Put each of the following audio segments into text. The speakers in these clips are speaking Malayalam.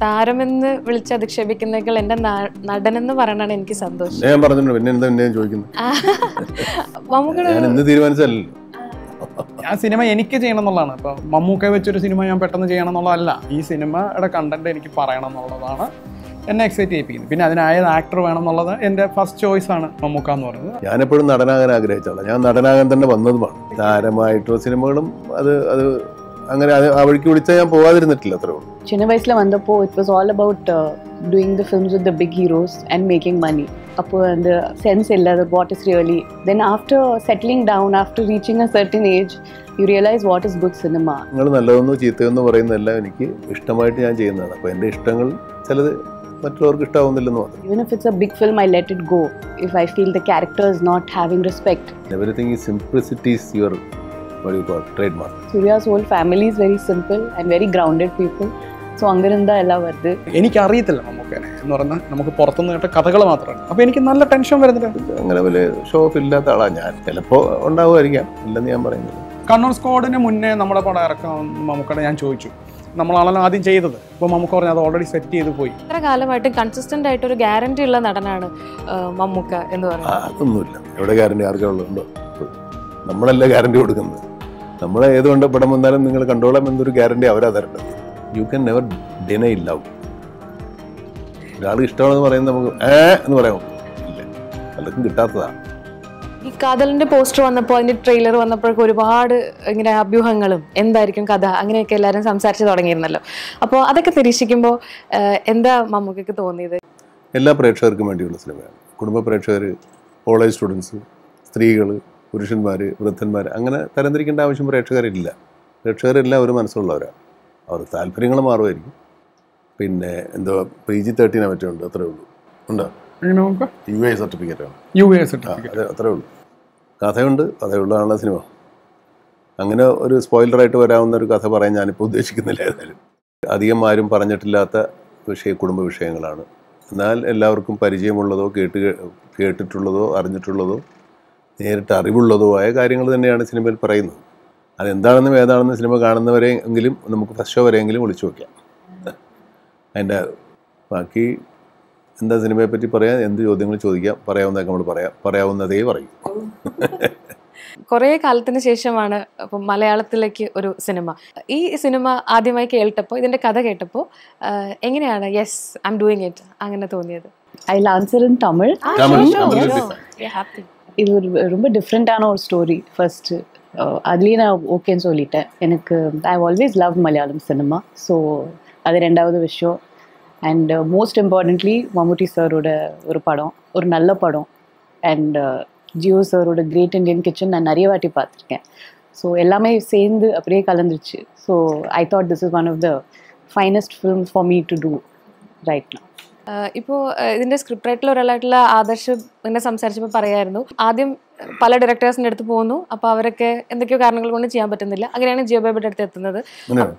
താരമെന്ന് വിളിച്ച് അധിക്ഷേപിക്കുന്നേക്കാൾ എൻ്റെ ന- നടനെന്ന് പറയണതാണ് എനിക്ക് സന്തോഷം പിന്നെ ഞാൻ പറഞ്ഞിട്ടുണ്ട് പിന്നെ എന്താ പിന്നെ ഞാൻ ചോദിക്കുന്നത് മമ്മൂക്കയുടെ ഞാൻ ഇന്ന് തീരുമാനിച്ചല്ലോ ആ സിനിമ എനിക്ക് ചെയ്യണം എന്നുള്ളതാണ് ഇപ്പോൾ മമ്മൂക്ക വെച്ചൊരു സിനിമ ഞാൻ പെട്ടെന്ന് ചെയ്യണം എന്നുള്ളതല്ല ഈ സിനിമയുടെ കണ്ടന്റ് എനിക്ക് പറയണം എന്നുള്ളതാണ് എന്നെ എക്സൈറ്റ് ചെയ്യിപ്പിക്കുന്നത് പിന്നെ അതിനായ ആക്ടർ വേണം എന്നുള്ളത് എൻ്റെ ഫസ്റ്റ് ചോയ്സ് ആണ് മമ്മൂക്ക എന്ന് പറയുന്നത് ഞാനെപ്പോഴും നടനാകാൻ ആഗ്രഹിച്ചാളാണ് ഞാൻ നടനാകാൻ തന്നെ വന്നതുമാണ് താരമായിട്ടുള്ള സിനിമകളും അത് അത് അങ്ങനെ അത് ആ വഴിക്ക് വിളിച്ചാൽ ഞാൻ പോകാതിരുന്നിട്ടില്ല അത്രേ ഉള്ളൂ ചിന്ന വയസ്സിൽ വന്നപ്പോൾ it was all about doing the films with the big heroes and making money അപ്പോൾ அந்த சென்ஸ் இல்லை அது what is really then after settling down after reaching a certain age you realise what is good cinema നിങ്ങൾ നല്ലതെന്നോ ചീത്തയെന്നോ പറയുന്നതെല്ലാം എനിക്ക് ഇഷ്ടമായിട്ട് ഞാൻ ചെയ്യുന്നതാണ് അപ്പോൾ എൻ്റെ ഇഷ്ടങ്ങൾ ചിലത് മറ്റുള്ളവർക്ക് ഇഷ്ടമാവുന്നില്ലെന്ന് മാത്രം Even if it's a big film, I let it go. If I feel the character is not having respect. Everything ഈ simplicity is your trademark Surya's whole family is very simple and very grounded people. So അങ്ങിരുന്ന എല്ലാം വരുത് എനിക്കറിയത്തില്ല മമ്മൂക്കനെ എന്ന് പറഞ്ഞാൽ നമുക്ക് പുറത്തുനിന്ന് കേട്ട കഥകൾ മാത്രമാണ് അപ്പോൾ എനിക്ക് നല്ല ടെൻഷൻ വരുന്നില്ല അങ്ങനെ വലിയ ഷോ ഓഫ് ഇല്ലാത്ത ആളാണ് ഞാൻ ചിലപ്പോൾ ഉണ്ടാവുമായിരിക്കാം ഇല്ലെന്ന് ഞാൻ പറയുന്നില്ല കണ്ണൂർ സ്ക്വാഡിന് മുന്നേ നമ്മുടെ പടം ഇറക്കാൻ മമ്മൂക്കടെ ഞാൻ ചോദിച്ചു നമ്മളാണല്ലോ ആദ്യം ചെയ്തത് അപ്പോൾ മമ്മൂക്ക പറഞ്ഞു അത് ഓൾറെഡി സെറ്റ് ചെയ്ത് പോയി ഇത്ര കാലമായിട്ട് കൺസിസ്റ്റന്റ് ആയിട്ട് ഒരു ഗ്യാരണ്ടി ഉള്ള നടനാണ് ആ, മമ്മൂക്ക എന്ന് ആ, പറയുന്നത് അതൊന്നുമില്ല എവിടെ ഗ്യാരണ്ടി ആർക്കും ഉള്ളതുണ്ടോ നമ്മളല്ല ഗ്യാരണ്ടി കൊടുക്കുന്നത് നമ്മളെ ഏതുകൊണ്ട് പടം വന്നാലും നിങ്ങൾ കണ്ടോളാം എന്നൊരു ഗ്യാരണ്ടി അവരാ തരേണ്ടത് you can never deny love ഒരാൾക്ക് ഇഷ്ടമാണെന്ന് പറയുന്നത് നമുക്ക് ഏ എന്ന് പറയാമോ ഇല്ല പലർക്കും കിട്ടാത്തതാണ് ഈ കാതലിന്റെ പോസ്റ്റർ വന്നപ്പോൾ അതിന്റെ ട്രെയിലർ വന്നപ്പോഴൊക്കെ ഒരുപാട് ഇങ്ങനെ അഭ്യൂഹങ്ങളും എന്തായിരിക്കും കഥ അങ്ങനെയൊക്കെ എല്ലാവരും സംസാരിച്ച് തുടങ്ങിയിരുന്നല്ലോ അപ്പോൾ അതൊക്കെ നിരീക്ഷിക്കുമ്പോൾ എന്താ മമ്മൂക്കയ്ക്ക് തോന്നിയത് എല്ലാ പ്രേക്ഷകർക്കും വേണ്ടിയുള്ള സിനിമയാണ് കുടുംബ പ്രേക്ഷകർ കോളേജ് സ്റ്റുഡൻസ് സ്ത്രീകൾ പുരുഷന്മാർ വൃദ്ധന്മാർ അങ്ങനെ തരംതിരിക്കേണ്ട ആവശ്യം പ്രേക്ഷകരില്ല പ്രേക്ഷകരെല്ലാം ഒരു മനസ്സുള്ളവരാണ് അവർക്ക് താല്പര്യങ്ങൾ മാറുമായിരിക്കും പിന്നെ എന്തോ പി ജി തേർട്ടീനെ മറ്റുണ്ട് അത്രേ ഉള്ളൂ ഉണ്ടോ അങ്ങനെ നമുക്ക് യു എ സർട്ടിഫിക്കറ്റാണ് യു എ ആ സർട്ടിഫിക്കറ്റ് അതെ അത്രേ ഉള്ളൂ കഥയുണ്ട് കഥയുള്ളതാണല്ലോ സിനിമ അങ്ങനെ ഒരു സ്പോയിലറായിട്ട് വരാവുന്ന ഒരു കഥ പറയാൻ ഞാനിപ്പോൾ ഉദ്ദേശിക്കുന്നില്ല ഏതായാലും അധികം ആരും പറഞ്ഞിട്ടില്ലാത്ത വിഷയ കുടുംബ വിഷയങ്ങളാണ് എന്നാൽ എല്ലാവർക്കും പരിചയമുള്ളതോ കേട്ട് കേ- കേട്ടിട്ടുള്ളതോ അറിഞ്ഞിട്ടുള്ളതോ നേരിട്ട് അറിവുള്ളതോ ആയ കാര്യങ്ങൾ തന്നെയാണ് സിനിമയിൽ പറയുന്നത് അതെന്താണെന്നും ഏതാണെന്നും സിനിമ കാണുന്നവരെ എങ്കിലും നമുക്ക് ഫസ്റ്റ് ഷോ വരെയെങ്കിലും വിളിച്ചു വയ്ക്കാം അതിൻ്റെ ബാക്കി എന്താ സിനിമയെ പറ്റി പറയാം എന്ത് ചോദ്യങ്ങൾ ചോദിക്കാം പറയാവുന്നതൊക്കെ നമ്മൾ പറയാം പറയാവുന്നതേ പറയും കുറേ കാലത്തിന് ശേഷമാണ് അപ്പം മലയാളത്തിലേക്ക് ഒരു സിനിമ ഈ സിനിമ ആദ്യമായി കേട്ടപ്പോൾ ഇതിന്റെ കഥ കേട്ടപ്പോൾ എങ്ങനെയാണ് yes I am doing it അങ്ങനെ തോന്നിയത് I answer in Tamil Tamil, Tamil happy இது ஒரு ரொம்ப டிஃப்ரெண்ட்டான ஒரு ஸ்டோரி ஃபர்ஸ்ட்டு அதுலேயே நான் ஓகேன்னு சொல்லிட்டேன் எனக்கு I always love Malayalam cinema so அது ரெண்டாவது விஷயம் அண்ட் மோஸ்ட் இம்பார்ட்டன்ட்லி மம்முட்டி சாரோட ஒரு படம் ஒரு நல்ல படம் அண்ட் ஜியோ சாரோட கிரேட் இண்டியன் கிச்சன் நான் நிறைய வாட்டி பார்த்துருக்கேன் ஸோ எல்லாமே சேர்ந்து அப்படியே கலந்துருச்சு so I thought this is one of the finest film for me to do right now ഇപ്പോൾ ഇതിന്റെ സ്ക്രിപ്റ്റ് റൈറ്ററിൽ ഒരാളായിട്ടുള്ള ആദർശ് ഇങ്ങനെ സംസാരിച്ചപ്പോൾ പറയായിരുന്നു ആദ്യം പല ഡയറക്ടേഴ്സിൻ്റെ അടുത്ത് പോകുന്നു അപ്പോൾ അവരൊക്കെ എന്തൊക്കെയോ കാരണങ്ങൾ കൊണ്ട് ചെയ്യാൻ പറ്റുന്നില്ല അങ്ങനെയാണ് ജിയോ ബേബിയുടെ അടുത്ത് എത്തുന്നത് അങ്ങനെയാണ്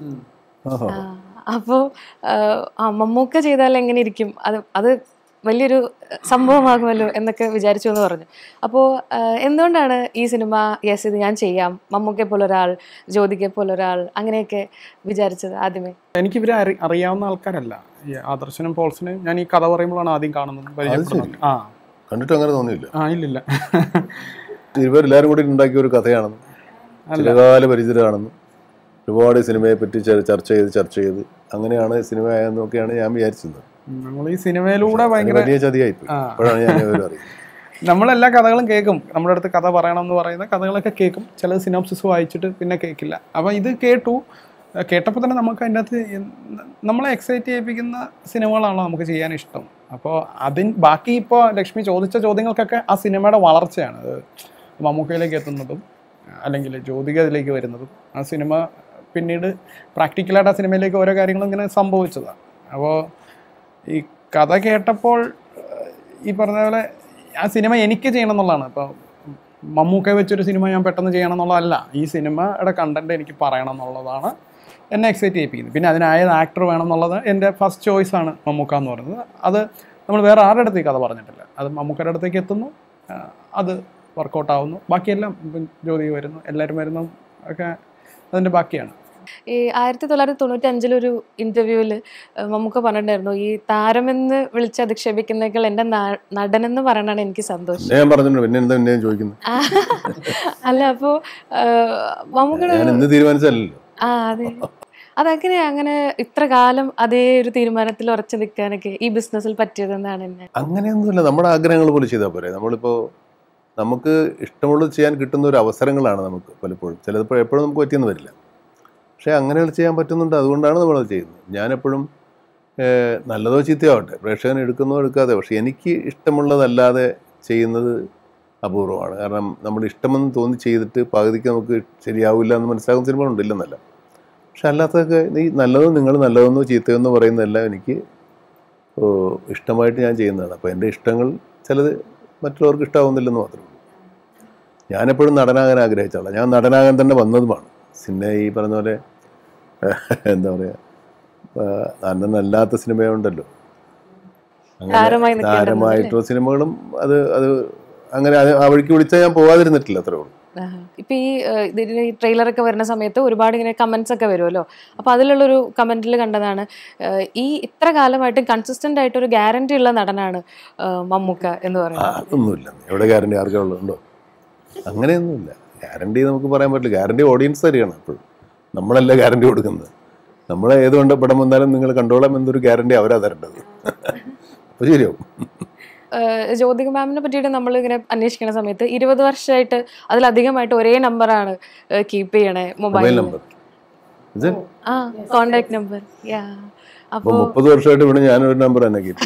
ആഹാ. അപ്പോൾ മമ്മൂക്ക ചെയ്താൽ എങ്ങനെ ഇരിക്കും അത് അത് വലിയൊരു സംഭവമാകുമല്ലോ എന്നൊക്കെ വിചാരിച്ചു എന്ന് പറഞ്ഞു അപ്പോൾ എന്തുകൊണ്ടാണ് ഈ സിനിമ യെസ് ഇത് ഞാൻ ചെയ്യാം മമ്മൂക്കെ പോലെ ഒരാൾ ജ്യോതിക്കെ പോലെ ഒരാൾ അങ്ങനെയൊക്കെ വിചാരിച്ചത് ആദ്യമേ എനിക്കിവരെ അറി അറിയാവുന്ന ആൾക്കാരല്ല ഈ ആദർശനും പോൾസിനും ഞാൻ ഈ കഥ പറയുമ്പോഴാണ് ആദ്യം കാണുന്നത് പരിചയപ്പെടുന്നത് ആ കണ്ടിട്ട് അങ്ങനെ തോന്നിയില്ല ആ ഇല്ലില്ല ഇവരെല്ലാവരും കൂടി ഉണ്ടാക്കിയ ഒരു കഥയാണെന്ന് ചിലകാല പരിചിതരാണെന്ന് ഒരുപാട് സിനിമയെ പറ്റി ചെ- ചർച്ച ചെയ്ത് ചർച്ച ചെയ്ത് അങ്ങനെയാണ് സിനിമ ആയെന്നൊക്കെയാണ് ഞാൻ വിചാരിച്ചത് നമ്മൾ ഈ സിനിമയിലൂടെ അത് ഭയങ്കര വലിയ ചതിയായിപ്പോയി ആ. അപ്പോഴാണ് ഞാൻ വിവരം അറിയുന്നത് നമ്മളെല്ലാ കഥകളും കേൾക്കും നമ്മുടെ അടുത്ത് കഥ പറയണം എന്ന് പറയുന്ന കഥകളൊക്കെ കേൾക്കും ചില സിനോപ്സിസ് വായിച്ചിട്ട് പിന്നെ കേൾക്കില്ല അപ്പം ഇത് കേട്ടു ഏഹ് കേട്ടപ്പോൾ തന്നെ നമുക്ക് അതിൻ്റെ അകത്ത് എന്ത് നമ്മളെ എക്സൈറ്റ് ചെയ്യിപ്പിക്കുന്ന സിനിമകളാണല്ലോ നമുക്ക് ചെയ്യാൻ ഇഷ്ടം അപ്പോൾ അതിന് ബാക്കി ഇപ്പോൾ ലക്ഷ്മി ചോദിച്ച ചോദ്യങ്ങൾക്കൊക്കെ ആ സിനിമയുടെ വളർച്ചയാണ് അത് മമ്മൂക്കയിലേക്ക് എത്തുന്നതും അല്ലെങ്കിൽ ജ്യോതിക അതിലേക്ക് വരുന്നതും ആ സിനിമ പിന്നീട് പ്രാക്ടിക്കലായിട്ട് ആ സിനിമയിലേക്ക് ഓരോ കാര്യങ്ങളും ഇങ്ങനെ സംഭവിച്ചതാണ് അപ്പോൾ ഈ കഥ കേട്ടപ്പോൾ ഏഹ്, ഈ പറഞ്ഞ പോലെ ആ സിനിമ എനിക്ക് ചെയ്യണം എന്നുള്ളതാണ് ഇപ്പോൾ മമ്മൂക്ക വെച്ചൊരു സിനിമ ഞാൻ പെട്ടെന്ന് ചെയ്യണം എന്നുള്ളതല്ല ഈ സിനിമയുടെ കണ്ടന്റ് എനിക്ക് പറയണം എന്നുള്ളതാണ് എന്നെ എക്സൈറ്റ് ചെയ്യിപ്പിക്കുന്നത് പിന്നെ അതിനായ ആക്ടർ വേണം എന്നുള്ളത് എൻ്റെ ഫസ്റ്റ് ചോയ്സ് ആണ് മമ്മൂക്ക എന്ന് പറയുന്നത് അത് നമ്മൾ വേറെ ആരുടെ അടുത്ത് ഈ കഥ പറഞ്ഞിട്ടില്ല അത് മമ്മൂക്കയുടെ അടുത്തേക്ക് എത്തുന്നു ആ, അത് വർക്കൗട്ട് ആവുന്നു ബാക്കിയെല്ലാം ഇപ്പം ജ്യോതി വരുന്നു എല്ലാവരും വരുന്നു ഒക്കെ അതിൻ്റെ ബാക്കിയാണ് ഈ ആയിരത്തി തൊള്ളായിരത്തി തൊണ്ണൂറ്റി അഞ്ചിലൊരു ഇന്റർവ്യൂവിൽ മമ്മൂക്ക പറഞ്ഞിട്ടുണ്ടായിരുന്നു ഈ താരമെന്ന് വിളിച്ച് അധിക്ഷേപിക്കുന്നേക്കാൾ എൻ്റെ നാ- നടനെന്ന് പറയണതാണ് എനിക്ക് സന്തോഷം പിന്നെ ഞാൻ പറഞ്ഞിട്ടുണ്ട് പിന്നെ എന്താ എന്നെ ചോദിക്കുന്നത് അല്ല അപ്പോ മമ്മൂക്കയുടെ ഞാൻ ഇന്ന് തീരുമാനിച്ചല്ലോ ആ അതെ അതെങ്ങനെ അങ്ങനെ ഇത്ര കാലം അതേ ഒരു തീരുമാനത്തിൽ ഉറച്ചു നിൽക്കാനൊക്കെ ഈ ബിസിനസ്സിൽ പറ്റിയതെന്നാണ് എന്നെ അങ്ങനെയൊന്നുമില്ല നമ്മുടെ ആഗ്രഹങ്ങൾ പോലെ ചെയ്താൽ പോരെ നമ്മളിപ്പോൾ നമുക്ക് ഇഷ്ടമുള്ളത് ചെയ്യാൻ കിട്ടുന്ന ഒരു അവസരങ്ങളാണ് നമുക്ക് പലപ്പോഴും ചിലപ്പോൾ എപ്പോഴും നമുക്ക് പറ്റിയെന്ന് വരില്ല പക്ഷേ അങ്ങനെ ചെയ്യാൻ പറ്റുന്നുണ്ട് അതുകൊണ്ടാണ് നമ്മളത് ചെയ്യുന്നത് ഞാനെപ്പോഴും ഏഹ്, നല്ലതോ ചീത്തയോ ആവട്ടെ പ്രേക്ഷകൻ എടുക്കുന്നോ എടുക്കാതെ പക്ഷേ എനിക്ക് ഇഷ്ടമുള്ളതല്ലാതെ ചെയ്യുന്നത് അപൂർവമാണ് കാരണം നമ്മുടെ ഇഷ്ടമെന്ന് തോന്നി ചെയ്തിട്ട് പകുതിക്ക് നമുക്ക് ശരിയാവില്ല എന്ന് മനസ്സിലാക്കുന്ന സിനിമകളുണ്ട് ഇല്ലെന്നല്ല പക്ഷെ അല്ലാത്തതൊക്കെ ഈ നല്ലതും നിങ്ങൾ നല്ലതെന്നോ ചീത്തയെന്നോ പറയുന്നതെല്ലാം എനിക്ക് ഓ, ഇഷ്ടമായിട്ട് ഞാൻ ചെയ്യുന്നതാണ് അപ്പോൾ എൻ്റെ ഇഷ്ടങ്ങൾ ചിലത് മറ്റുള്ളവർക്ക് ഇഷ്ടമാവുന്നില്ലെന്ന് മാത്രമേ ഉള്ളൂ ഞാനെപ്പോഴും നടനാകാൻ ആഗ്രഹിച്ച ആളാണ് ഞാൻ നടനാകാൻ തന്നെ വന്നതുമാണ് പിന്നെ ഈ പറഞ്ഞ പോലെ എന്താ പറയുക നടനല്ലാത്ത സിനിമയുണ്ടല്ലോ താരമായി നിൽക്കാൻ താരമായിട്ടുള്ള സിനിമകളും അത് അത് അങ്ങനെ അത് ആ വഴിക്ക് വിളിച്ചാൽ ഞാൻ പോകാതിരുന്നിട്ടില്ല അത്രേ ഉള്ളൂ ആഹാ. ഇപ്പൊ ഈ ഏഹ്, ഇതിന് ഈ ട്രെയിലറൊക്കെ വരുന്ന സമയത്ത് ഒരുപാട് ഇങ്ങനെ കമന്റ്സ് ഒക്കെ വരുമല്ലോ അപ്പൊ അതിലുള്ളൊരു കമന്റിൽ കണ്ടതാണ് ഏഹ്, ഈ ഇത്ര കാലമായിട്ട് കൺസിസ്റ്റന്റ് ആയിട്ട് ഒരു ഗ്യാരണ്ടി ഉള്ള നടനാണ് ഏഹ്, മമ്മൂക്ക എന്ന് ആ, പറയുന്നത് അതൊന്നുമില്ല എവിടെ ഗ്യാരണ്ടി ആർക്കാ ഉള്ളതുണ്ടോ അങ്ങനെയൊന്നുമില്ല ഗ്യാരണ്ടി നമുക്ക് പറയാൻ പറ്റില്ല ഗ്യാരണ്ടി ഓഡിയൻസ് തരികയാണ് എപ്പോഴും നമ്മളല്ല ഗ്യാരണ്ടി കൊടുക്കുന്നത് നമ്മളെ ഏതുകൊണ്ട് പടം വന്നാലും നിങ്ങൾ കണ്ടോളാം എന്നൊരു ഗ്യാരണ്ടി അവരാ തരേണ്ടത് അപ്പോൾ ശരിയാവും ഏഹ്, ജ്യോതിക മാമിനെ പറ്റിയിട്ട് നമ്മൾ ഇങ്ങനെ അന്വേഷിക്കുന്ന സമയത്ത് ഇരുപത് വർഷമായിട്ട് അതിലധികമായിട്ട് ഒരേ നമ്പറാണ് കീപ്പ് ചെയ്യണേ മൊബൈൽ മൊബൈൽ നമ്പർ ഇത് ആ കോണ്ടാക്ട് നമ്പർ യാ അപ്പോൾ അപ്പോ മുപ്പത് വർഷമായിട്ട് ഇവിടെ ഞാനൊരു നമ്പർ തന്നെ കിട്ടി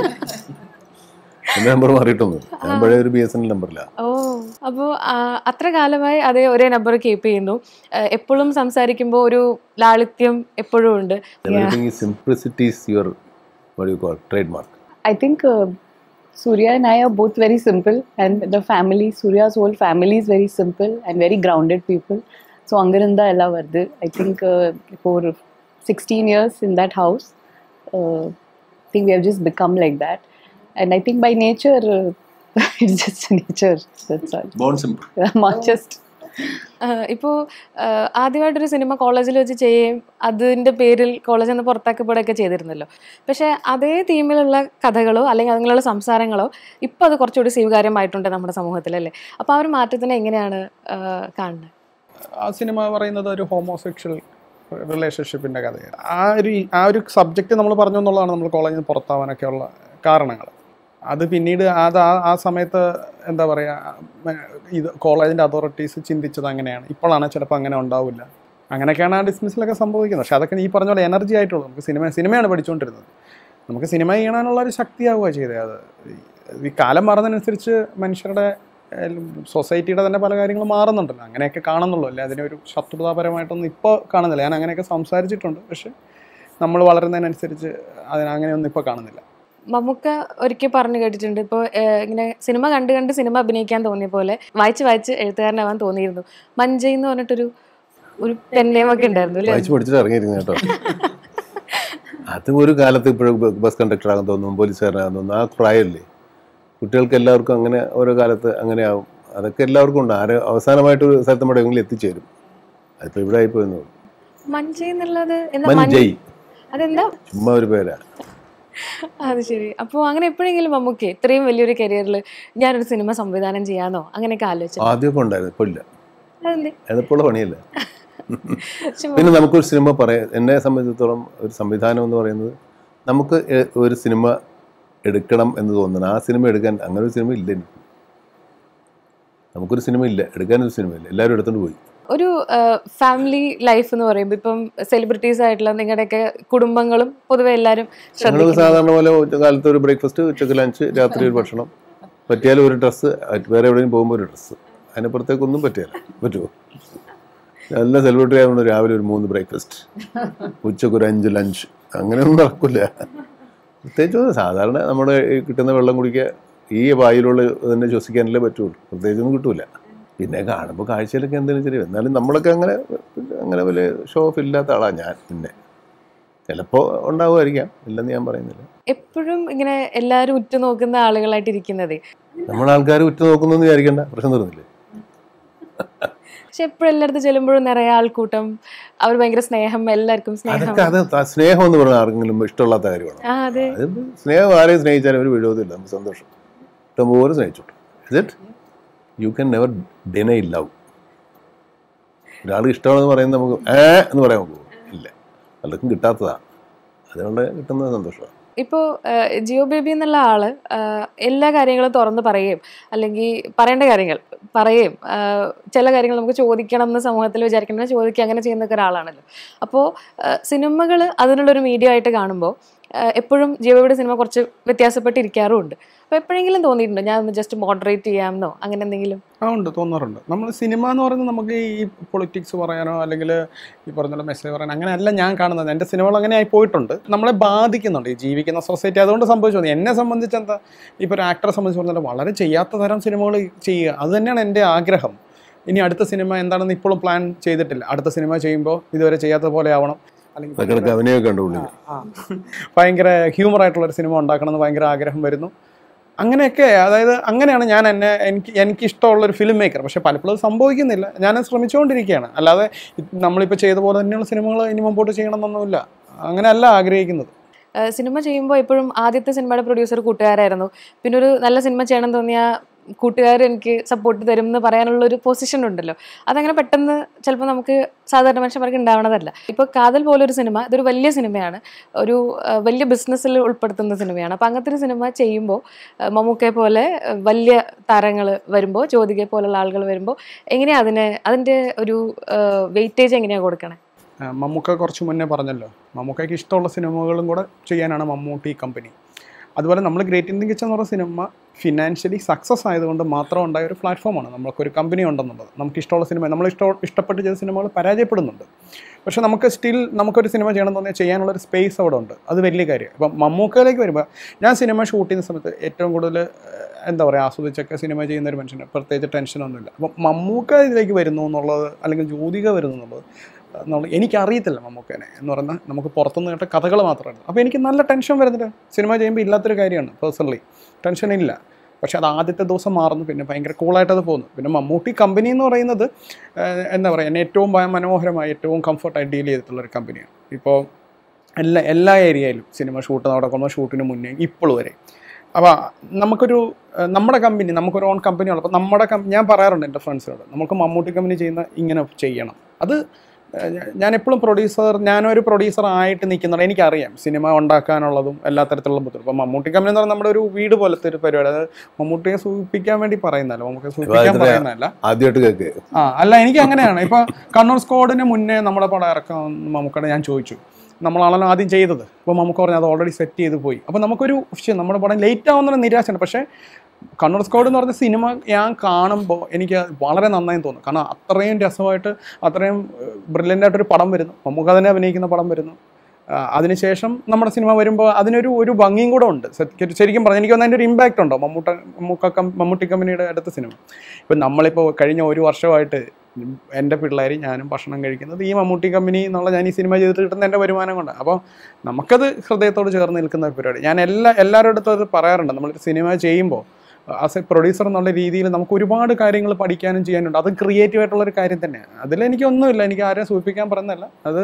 എൻ്റെ നമ്പർ മാറിയിട്ടൊന്നുമില്ല ഞാൻ പഴയ ഒരു ബി എസ് എൻ എൽ നമ്പറിലാണ് ഓ അപ്പോൾ അത്ര കാലമായി അതേ ഒരേ നമ്പർ കീപ്പ് ചെയ്യുന്നു എപ്പോഴും സംസാരിക്കുമ്പോൾ ഒരു ലാളിത്യം എപ്പോഴും ഉണ്ട് എവറിഥിങ് ഈ simplicity is your what you call trademark I think uh, Surya and I are both very simple, and the family, Surya's whole family is very simple and very grounded people. So Angarinda ella vardu. I think uh, for 16 years in that house, uh, I think we have just become like that. And I think by nature, uh, it's just nature. That's all. Born simple I'm not just. ഇപ്പോൾ ആദ്യമായിട്ടൊരു സിനിമ കോളേജിൽ വെച്ച് ചെയ്യുകയും അതിൻ്റെ പേരിൽ കോളേജിൽ നിന്ന് പുറത്താക്കപ്പെടുകയൊക്കെ ചെയ്തിരുന്നല്ലോ പക്ഷേ അതേ തീമിലുള്ള കഥകളോ അല്ലെങ്കിൽ അതിനുള്ള സംസാരങ്ങളോ ഇപ്പോൾ അത് കുറച്ചുകൂടി സ്വീകാര്യമായിട്ടുണ്ട് നമ്മുടെ സമൂഹത്തിൽ അല്ലേ അപ്പോൾ ആ ഒരു മാറ്റത്തിനെ എങ്ങനെയാണ് ആ, കാണുന്നത് ആ സിനിമ പറയുന്നത് ഒരു ഹോമോസെക്ഷൽ റിലേഷൻഷിപ്പിൻ്റെ കഥയാണ് ആ ഒരു ആ ഒരു സബ്ജക്റ്റ് നമ്മൾ പറഞ്ഞു എന്നുള്ളതാണ് നമ്മൾ കോളേജിൽ നിന്ന് പുറത്താവാനൊക്കെ ഉള്ള കാരണങ്ങൾ അത് പിന്നീട് അത് ആ ആ സമയത്ത് എന്താ പറയുക ഇത് കോളേജിൻ്റെ അതോറിറ്റീസ് ചിന്തിച്ചത് അങ്ങനെയാണ് ഇപ്പോഴാണ് ചിലപ്പോൾ അങ്ങനെ ഉണ്ടാവില്ല അങ്ങനെയൊക്കെയാണ് ആ ഡിസ്മിസിലൊക്കെ സംഭവിക്കുന്നത് പക്ഷെ അതൊക്കെ ഈ പറഞ്ഞ പോലെ എനർജി ആയിട്ടുള്ളൂ നമുക്ക് സിനിമ സിനിമയാണ് പഠിച്ചുകൊണ്ടിരുന്നത് നമുക്ക് സിനിമ ചെയ്യണനുള്ള ഒരു ശക്തിയാവുക ചെയ്തത് അത് ഈ- ഈ കാലം മാറുന്നതിനനുസരിച്ച് മനുഷ്യരുടെ സൊസൈറ്റിയുടെ തന്നെ പല കാര്യങ്ങളും മാറുന്നുണ്ടല്ലോ അങ്ങനെയൊക്കെ കാണുന്നുള്ളൂ അല്ലേ അതിനൊരു ശത്രുതാപരമായിട്ടൊന്നും ഇപ്പോൾ കാണുന്നില്ല ഞാൻ അങ്ങനെയൊക്കെ സംസാരിച്ചിട്ടുണ്ട് പക്ഷെ നമ്മൾ വളരുന്നതിനനുസരിച്ച് അതിന് അങ്ങനെയൊന്നും ഇപ്പോൾ കാണുന്നില്ല മമ്മൂക്ക ഒരിക്കൽ പറഞ്ഞു കേട്ടിട്ടുണ്ട് ഇപ്പോൾ ഇങ്ങനെ സിനിമ കണ്ട് കണ്ട് സിനിമ അഭിനയിക്കാൻ തോന്നിയ പോലെ വായിച്ച് വായിച്ച് എഴുത്തുകാരനാവാൻ തോന്നിയിരുന്നു മഞ്ചൈ എന്ന് പറഞ്ഞിട്ടൊരു ഒരു പെന്നേമൊക്കെ ഉണ്ടായിരുന്നു അല്ലേ വായിച്ച് പഠിച്ചിട്ട് ഇറങ്ങിയിരുന്നു കേട്ടോ അത് ഒരു കാലത്ത് ഇപ്പോഴും ബസ് കണ്ടക്ടർ ആകാൻ തോന്നും പോലീസുകാരനാകാൻ തോന്നും ആ പ്രായമല്ലേ കുട്ടികൾക്ക് എല്ലാവർക്കും അങ്ങനെ ഓരോ കാലത്ത് അങ്ങനെ ആവും അതൊക്കെ എല്ലാവർക്കും ഉണ്ട് ആര് അവസാനമായിട്ട് ഒരു സ്ഥലത്ത് നമ്മുടെ എങ്കിലും എത്തിച്ചേരും അതിപ്പോൾ ഇവിടെ ആയിപ്പോയെന്നു മഞ്ചൈ എന്നുള്ളത് എന്താ മഞ്ച- മഞ്ജയ് അതെന്താ ചുമ്മാ ഒരു പേരാ അത് ശരി അപ്പോൾ അങ്ങനെ എപ്പോഴെങ്കിലും മമ്മൂക്ക് ഇത്രയും വലിയൊരു കരിയറിൽ ഞാനൊരു സിനിമ സംവിധാനം ചെയ്യാന്നോ അങ്ങനെയൊക്കെ ആലോചിച്ചു ആദ്യമൊക്കെ ഉണ്ടായിരുന്നു ഇപ്പോൾ ഇല്ല അതെന്തേ എളുപ്പമുള്ള പണിയല്ല ചുമ്മാ പിന്നെ നമുക്കൊരു സിനിമ പറയാം എന്നെ സംബന്ധിച്ചിടത്തോളം ഒരു സംവിധാനം എന്ന് പറയുന്നത് നമുക്ക് എ- ഒരു സിനിമ എടുക്കണം എന്ന് തോന്നണം ആ സിനിമ എടുക്കാൻ അങ്ങനെ ഒരു സിനിമ ഇല്ല എനിക്ക് നമുക്കൊരു സിനിമ ഇല്ല എടുക്കാനൊരു സിനിമ ഇല്ല എല്ലാവരും എടുത്തോണ്ട് പോയി ഒരു ഫാമിലി ലൈഫ് എന്ന് പറയുമ്പോൾ ഇപ്പം സെലിബ്രിറ്റീസ് ആയിട്ടുള്ള നിങ്ങളുടെയൊക്കെ കുടുംബങ്ങളും പൊതുവെ എല്ലാവരും ഞങ്ങൾ ശ്രദ്ധിക്കും സാധാരണ പോലെ ഉച്ച കാലത്ത് ഒരു ബ്രേക്ക്ഫാസ്റ്റ് ഉച്ചക്ക് ലഞ്ച് രാത്രി ഒരു ഭക്ഷണം പറ്റിയാലും ഒരു ഡ്രസ്സ് വേറെ എവിടെയും പോകുമ്പോൾ ഒരു ഡ്രസ്സ് അതിനപ്പുറത്തേക്ക് ഒന്നും പറ്റിയല്ല പറ്റുമോ നല്ല സെലിബ്രിറ്റി ആയതുകൊണ്ട് രാവിലെ ഒരു മൂന്ന് ബ്രേക്ക്ഫാസ്റ്റ് ഉച്ചക്ക് ഒരു അഞ്ച് ലഞ്ച് അങ്ങനെയൊന്നും നടക്കില്ല പ്രത്യേകിച്ച് ഒന്നും സാധാരണ നമ്മുടെ ഈ കിട്ടുന്ന വെള്ളം കുടിക്കുക ഈ വായിലുള്ള തന്നെ ശ്വസിക്കാനല്ലേ പറ്റുള്ളൂ പ്രത്യേകിച്ചൊന്നും കിട്ടൂല പിന്നെ കാണുമ്പോൾ കാഴ്ചയിലൊക്കെ എന്തെങ്കിലും ശരി എന്നാലും നമ്മളൊക്കെ അങ്ങനെ അങ്ങനെ വലിയ ഷോ ഓഫ് ഇല്ലാത്ത ആളാണ് ഞാൻ പിന്നെ ചിലപ്പോൾ ഉണ്ടാവുമായിരിക്കാം ഇല്ലെന്ന് ഞാൻ പറയുന്നില്ല എപ്പോഴും ഇങ്ങനെ എല്ലാവരും ഉറ്റുനോക്കുന്ന ആളുകളായിട്ട് ഇരിക്കുന്നത് നമ്മൾ ആൾക്കാർ ഉറ്റു നോക്കുന്നൊന്നും വിചാരിക്കണ്ട പ്രശ്നം തീർന്നില്ലേ പക്ഷെ എപ്പോഴും എല്ലായിടത്തും ചെല്ലുമ്പോഴും നിറയെ ആൾക്കൂട്ടം അവർ ഭയങ്കര സ്നേഹം എല്ലാവർക്കും സ്നേഹം അതൊക്കെ അത് ത- സ്നേഹം എന്ന് പറഞ്ഞാൽ ആർക്കെങ്കിലും ഇഷ്ടമില്ലാത്ത കാര്യമാണ് ആ അതെ അത് സ്നേഹം ആരെയും സ്നേഹിച്ചാലും ഒരു വിരോധമില്ല നമുക്ക് സന്തോഷം ഇഷ്ടംപോലെ സ്നേഹിച്ചോട്ടെ it you can never deny love ഒരാൾക്ക് ഇഷ്ടമാണെന്ന് പറയുന്നത് നമുക്ക് ഏ എന്ന് പറയാൻ പോകും ഇല്ല പലർക്കും കിട്ടാത്തതാണ് അതുകൊണ്ട് കിട്ടുന്നത് സന്തോഷമാണ് ഇപ്പോൾ ജിയോ ബേബി എന്നുള്ള ആള് ആ, എല്ലാ കാര്യങ്ങളും തുറന്ന് പറയുകയും അല്ലെങ്കിൽ പറയേണ്ട കാര്യങ്ങൾ പറയുകയും ആ, ചില കാര്യങ്ങൾ നമുക്ക് ചോദിക്കണം എന്ന് സമൂഹത്തിൽ വിചാരിക്കണം ചോദിക്കുക അങ്ങനെ ചെയ്യുന്ന ഒരാളാണല്ലോ അപ്പോൾ സിനിമകൾ അതിനുള്ളൊരു മീഡിയ ആയിട്ട് കാണുമ്പോൾ എപ്പോഴും ജിയോ ബേബിയുടെ സിനിമ കുറച്ച് വ്യത്യാസപ്പെട്ടിരിക്കാറുമുണ്ട് അപ്പോൾ എപ്പോഴെങ്കിലും തോന്നിയിട്ടുണ്ടോ ഞാൻ ഒന്ന് ജസ്റ്റ് മോഡറേറ്റ് ചെയ്യാമെന്നോ അങ്ങനെ എന്തെങ്കിലും ആ ഉണ്ട് തോന്നാറുണ്ട് നമ്മൾ സിനിമ എന്ന് പറയുന്നത് നമുക്ക് ഈ പൊളിറ്റിക്സ് പറയാനോ അല്ലെങ്കിൽ ഈ പറഞ്ഞ മെസ്സേജ് പറയാനോ അങ്ങനെയല്ല ഞാൻ കാണുന്നത് എൻ്റെ സിനിമകൾ അങ്ങനെ ആയി പോയിട്ടുണ്ട് നമ്മളെ ബാധിക്കുന്നുണ്ട് ഈ ജീവിക്കുന്ന സൊസൈറ്റി അതുകൊണ്ട് സംഭവിച്ചു വന്നു. എന്നെ സംബന്ധിച്ച് എന്താ ഇപ്പോൾ ഒരു ആക്ടറെ സംബന്ധിച്ച് പറഞ്ഞാൽ വളരെ ചെയ്യാത്ത തരം സിനിമകൾ ചെയ്യുക അത് തന്നെയാണ് എൻ്റെ ആഗ്രഹം ഇനി അടുത്ത സിനിമ എന്താണെന്ന് ഇപ്പോഴും പ്ലാൻ ചെയ്തിട്ടില്ല അടുത്ത സിനിമ ചെയ്യുമ്പോൾ ഇതുവരെ ചെയ്യാത്ത പോലെ ആവണം അല്ലെങ്കിൽ ഇടയ്ക്കിടയ്ക്ക് അഭിനയമൊക്കെ ഉണ്ട് പുള്ളിക്ക് ആ, ഭയങ്കര ഹ്യൂമർ ആയിട്ടുള്ള ഒരു സിനിമ ഉണ്ടാക്കണം എന്ന് ഭയങ്കര ആഗ്രഹം വരുന്നു അങ്ങനെയൊക്കെ അതായത് അങ്ങനെയാണ് ഞാൻ എന്നെ എനിക്ക് എനിക്ക് ഇഷ്ടമുള്ള ഒരു ഫിലിം മേക്കർ പക്ഷെ പലപ്പോഴും അത് സംഭവിക്കുന്നില്ല ഞാൻ ശ്രമിച്ചുകൊണ്ടിരിക്കുകയാണ് അല്ലാതെ ഇത് നമ്മളിപ്പോൾ ചെയ്ത പോലെ തന്നെയുള്ള സിനിമകൾ ഇനി മുമ്പോട്ട് ചെയ്യണമെന്നൊന്നുമില്ല അങ്ങനെയല്ല ആഗ്രഹിക്കുന്നത് ആ, സിനിമ ചെയ്യുമ്പോൾ എപ്പോഴും ആദ്യത്തെ സിനിമയുടെ പ്രൊഡ്യൂസർ കൂട്ടുകാരായിരുന്നു പിന്നെ ഒരു നല്ല സിനിമ ചെയ്യണം തോന്നിയ കൂട്ടുകാർ എനിക്ക് സപ്പോർട്ട് തരും എന്ന് പറയാനുള്ള ഒരു പൊസിഷൻ ഉണ്ടല്ലോ അതങ്ങനെ പെട്ടെന്ന് ചിലപ്പോൾ നമുക്ക് സാധാരണ മനുഷ്യന്മാർക്ക് ഉണ്ടാവണതല്ല ഇപ്പോൾ കാതൽ പോലൊരു സിനിമ ഇതൊരു വലിയ സിനിമയാണ് ഒരു ആ, വലിയ ബിസിനസ്സിൽ ഉൾപ്പെടുത്തുന്ന സിനിമയാണ് അപ്പോൾ അങ്ങനത്തെ ഒരു സിനിമ ചെയ്യുമ്പോൾ മമ്മൂക്കയെ പോലെ ആ, വലിയ താരങ്ങൾ വരുമ്പോൾ ജ്യോതികയെ പോലുള്ള ആളുകൾ വരുമ്പോൾ എങ്ങനെയാണ് അതിനെ അതിൻ്റെ ഒരു വെയിറ്റേജ് എങ്ങനെയാണ് കൊടുക്കണേ ആ, മമ്മൂക്ക കുറച്ച് മുന്നേ പറഞ്ഞല്ലോ മമ്മൂക്കയ്ക്ക് ഇഷ്ടമുള്ള സിനിമകളും കൂടെ ചെയ്യാനാണ് മമ്മൂട്ടി കമ്പനി അതുപോലെ നമ്മൾ ഗ്രേറ്റ് ഇന്ത്യൻ കിച്ചൻ എന്ന് പറയുന്ന സിനിമ ഫിനാൻഷ്യലി സക്സസ് ആയതുകൊണ്ട് മാത്രം ഉണ്ടായ ഒരു പ്ലാറ്റ്ഫോമാണ് നമുക്കൊരു കമ്പനി ഉണ്ടെന്നുള്ളത് നമുക്ക് ഇഷ്ടമുള്ള സിനിമ നമ്മൾ ഇഷ്ടം ഇഷ്ടപ്പെട്ട് ചെയ്ത സിനിമകൾ പരാജയപ്പെടുന്നുണ്ട് പക്ഷേ നമുക്ക് സ്റ്റിൽ നമുക്കൊരു സിനിമ ചെയ്യണം തോന്നിയാൽ ചെയ്യാനുള്ള ഒരു സ്പേസ് അവിടെ ഉണ്ട് അത് വലിയ കാര്യം ഇപ്പം മമ്മൂക്കയിലേക്ക് വരുമ്പോൾ ഞാൻ സിനിമ ഷൂട്ട് ചെയ്യുന്ന സമയത്ത് ഏറ്റവും കൂടുതൽ ഏഹ്, എന്താ പറയുക ആസ്വദിച്ചൊക്കെ സിനിമ ചെയ്യുന്ന ഒരു മനുഷ്യന് പ്രത്യേകിച്ച് ടെൻഷനൊന്നുമില്ല അപ്പം മമ്മൂക്ക ഇതിലേക്ക് വരുന്നു എന്നുള്ളത് അല്ലെങ്കിൽ ജ്യോതിക വരുന്നു എന്നുള്ളത് എന്നുള്ളത് എനിക്കറിയത്തില്ല മമ്മൂക്കനെ എന്ന് പറഞ്ഞാൽ നമുക്ക് പുറത്തുനിന്ന് കേട്ട കഥകൾ മാത്രമാണ് അപ്പോൾ എനിക്ക് നല്ല ടെൻഷൻ വരുന്നുണ്ട് സിനിമ ചെയ്യുമ്പോൾ ഇല്ലാത്തൊരു കാര്യമാണ് പേഴ്സണലി ടെൻഷൻ ഇല്ല പക്ഷെ അത് ആദ്യത്തെ ദിവസം മാറുന്നു പിന്നെ ഭയങ്കര കൂളായിട്ട് അത് പോകുന്നു പിന്നെ മമ്മൂട്ടി കമ്പനി എന്ന് പറയുന്നത് ഏഹ്, എന്താ പറയുക എന്നെ ഏറ്റവും ഭയ- മനോഹരമായി ഏറ്റവും കംഫർട്ടായി ഡീൽ ചെയ്തിട്ടുള്ള ഒരു കമ്പനിയാണ് ഇപ്പോൾ എല്ലാ എല്ലാ ഏരിയയിലും സിനിമ ഷൂട്ട് നടക്കുന്ന ഷൂട്ടിന് മുന്നേ ഇപ്പോൾ വരെ അപ്പോൾ നമുക്കൊരു ഏഹ്, നമ്മുടെ കമ്പനി നമുക്കൊരു ഓൺ കമ്പനി ഉള്ളപ്പോൾ നമ്മുടെ കം ഞാൻ പറയാറുണ്ട് എൻ്റെ ഫ്രണ്ട്സിനോട് നമുക്ക് മമ്മൂട്ടി കമ്പനി ചെയ്യുന്ന ഇങ്ങനെ ചെയ്യണം അത് ഏഹ്, ഞാ- ഞാൻ എപ്പോഴും പ്രൊഡ്യൂസർ ഞാനൊരു പ്രൊഡ്യൂസർ ആയിട്ട് നിൽക്കുന്നുണ്ട് എനിക്കറിയാം സിനിമ ഉണ്ടാക്കാനുള്ളതും എല്ലാ തരത്തിലുള്ള ബുദ്ധിമുട്ട് ഇപ്പോൾ മമ്മൂട്ടി കമ്പനി എന്ന് പറഞ്ഞാൽ നമ്മുടെ ഒരു വീട് പോലത്തെ ഒരു പരിപാടി അത് മമ്മൂട്ടിയെ സൂചിപ്പിക്കാൻ വേണ്ടി പറയുന്നതല്ല മമ്മൂട്ടിയെ സൂചിപ്പിക്കാൻ ഇതിനെ- പറയുന്നതല്ല ആദ്യമായിട്ട് കേൾക്ക് ആ അല്ല എനിക്ക് അങ്ങനെയാണ് ഇപ്പൊ കണ്ണൂർ സ്ക്വാഡിന് മുന്നേ നമ്മുടെ പടം ഇറക്കാൻ നമുക്കടെ ഞാൻ ചോദിച്ചു നമ്മളാണല്ലോ ആദ്യം ചെയ്തത് അപ്പോൾ നമുക്ക് പറഞ്ഞു അത് ഓൾറെഡി സെറ്റ് ചെയ്ത് പോയി അപ്പോൾ നമുക്കൊരു പക്ഷേ നമ്മുടെ പടം ലേറ്റ് ആവുന്ന നിരാശയാണ് പക്ഷേ കണ്ണൂർ സ്ക്വാഡ് എന്ന് പറഞ്ഞ സിനിമ ഞാൻ കാണുമ്പോൾ എനിക്ക് വളരെ നന്നായി തോന്നും കാരണം അത്രയും രസമായിട്ട് അത്രയും ബ്രില്യൻ്റ് ആയിട്ടൊരു പടം വരുന്നു നമുക്ക് അതിനെ അഭിനയിക്കുന്ന പടം വരുന്നു ആ, അതിനുശേഷം നമ്മുടെ സിനിമ വരുമ്പോൾ അതിനൊരു ഒരു ഭംഗിയും കൂടെ ഉണ്ട് സത്യ- ശരിക്കും പറഞ്ഞാൽ എനിക്ക് അതിൻ്റെ ഒരു ഇമ്പാക്റ്റ് ഉണ്ടോ മമ്മൂട്ട മമ്മൂക്ക കം- മമ്മൂട്ടി കമ്പനിയുടെ അടുത്ത സിനിമ ഇപ്പം നമ്മളിപ്പോൾ കഴിഞ്ഞ ഒരു വർഷമായിട്ട് എൻ്റെ പിള്ളേർ ഞാനും ഭക്ഷണം കഴിക്കുന്നത് ഈ മമ്മൂട്ടി കമ്പനി എന്നുള്ള ഞാൻ ഈ സിനിമ ചെയ്തിട്ട് കിട്ടുന്ന എൻ്റെ വരുമാനം കൊണ്ട് അപ്പോൾ നമുക്കത് ഹൃദയത്തോട് ചേർന്ന് നിൽക്കുന്ന ഒരു പരിപാടി ഞാൻ എല്ലാ എല്ലാവരുടെ അടുത്തും അത് പറയാറുണ്ട് നമ്മളൊരു സിനിമ ചെയ്യുമ്പോൾ ആസ് എ പ്രൊഡ്യൂസർ എന്നുള്ള രീതിയിൽ നമുക്ക് ഒരുപാട് കാര്യങ്ങൾ പഠിക്കാനും ചെയ്യാനുണ്ട് അത് ക്രിയേറ്റീവ് ആയിട്ടുള്ള ഒരു കാര്യം തന്നെയാണ് അതിലെനിക്കൊന്നുമില്ല എനിക്ക് ആരെയും സൂചിപ്പിക്കാൻ പറഞ്ഞല്ല അത്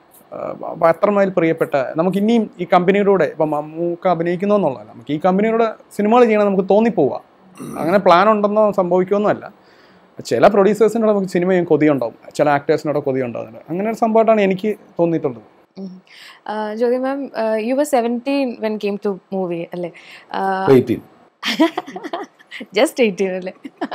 ആഹ് അത്രമേൽ പ്രിയപ്പെട്ട നമുക്ക് ഇനിയും ഈ കമ്പനിയുടെ കൂടെ ഇപ്പം മമ്മൂക്ക അഭിനയിക്കുന്നു എന്നുള്ളതല്ല നമുക്ക് ഈ കമ്പനിയുടെ സിനിമകൾ ചെയ്യണം നമുക്ക് തോന്നിപ്പോവുക അങ്ങനെ പ്ലാൻ ഉണ്ടെന്നോ സംഭവിക്കുമെന്നല്ല ചില പ്രൊഡ്യൂസേഴ്സിനോട് നമുക്ക് സിനിമ ചെയ്യാൻ കൊതിയുണ്ടാവും ചില ആക്ടേഴ്സിനോട് കൊതിയുണ്ടാവുന്നുണ്ട് അങ്ങനെ ഒരു സംഭവമായിട്ടാണ് എനിക്ക് തോന്നിയിട്ടുള്ളത് Jyothi ma'am you were seventeen when came to movie അല്ലേ എയ്റ്റീൻ ജസ്റ്റ് എയ്റ്റീൻ അല്ലേ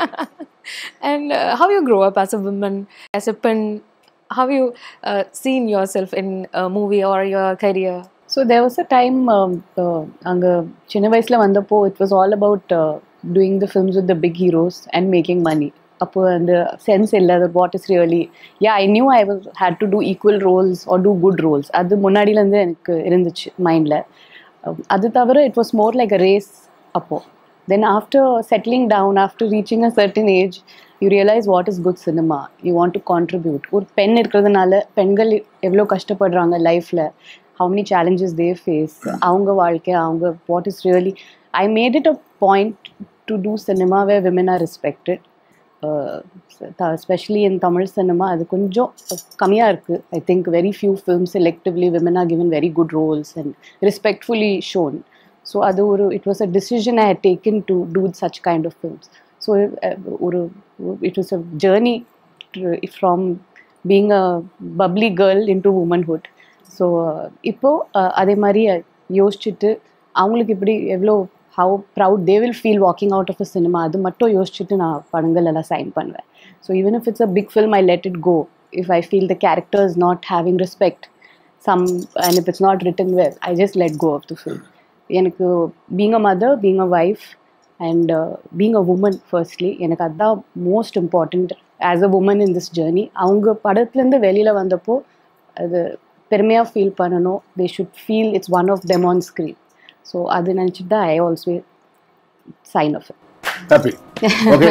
and how you grow up as a woman as a പെൺ how you seen yourself in movie or your career so there was a time அங்கே சின்ன வயசில் வந்தப்போ it was all about doing the films with the big heroes and making money அப்போ அந்த சென்ஸ் இல்லை that what is really yeah I knew I was had to do equal roles or do good roles அது முன்னாடியிலேருந்து எனக்கு இருந்துச்சு மைண்டில் அது தவிர it was more like a race அப்போது then after settling down after reaching a certain age you realise what is good cinema you want to contribute ஒரு பெண் இருக்கிறதுனால பெண்கள் எவ்வளோ கஷ்டப்படுறாங்க லைஃப்பில் how many challenges they face அவங்க வாழ்க்கை அவங்க what is really i made it a point to do cinema where women are respected especially in Tamil cinema அது கொஞ்சம் கம்மியாக இருக்குது I think very few film selectively women are given very good roles and respectfully shown so அது ஒரு it was a decision I had taken to do such kind of films so ஒரு it was a journey from being a bubbly girl in to womanhood so இப்போது அதே மாதிரி யோசிச்சுட்டு அவங்களுக்கு இப்படி எவ்வளோ how proud they will feel walking out of a cinema அது மட்டும் யோசிச்சுட்டு நான் படங்கள் எல்லாம் சைன் பண்ணுவேன் so even if it's a big film I let it go if I feel the character is not having respect some and if it's not written well I just let go of the film எனக்கு being a mother being a wife and being a woman firstly எனக்கு அதுதான் most important as a woman in this journey அவங்க படத்துலேருந்து வெளியில் வந்தப்போ அது பெருமையாக ஃபீல் பண்ணணும் they should feel it's one of them on screen so அது நினச்சிட்டு தான் I also sign off happy okay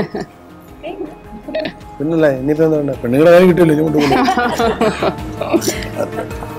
പിന്നല്ലേ ഇനിയിപ്പോ എന്താ പെണ്ണുങ്ങളുടെ കാര്യം കിട്ടിയല്ലോ ഇങ്ങോട്ട് കൊണ്ടു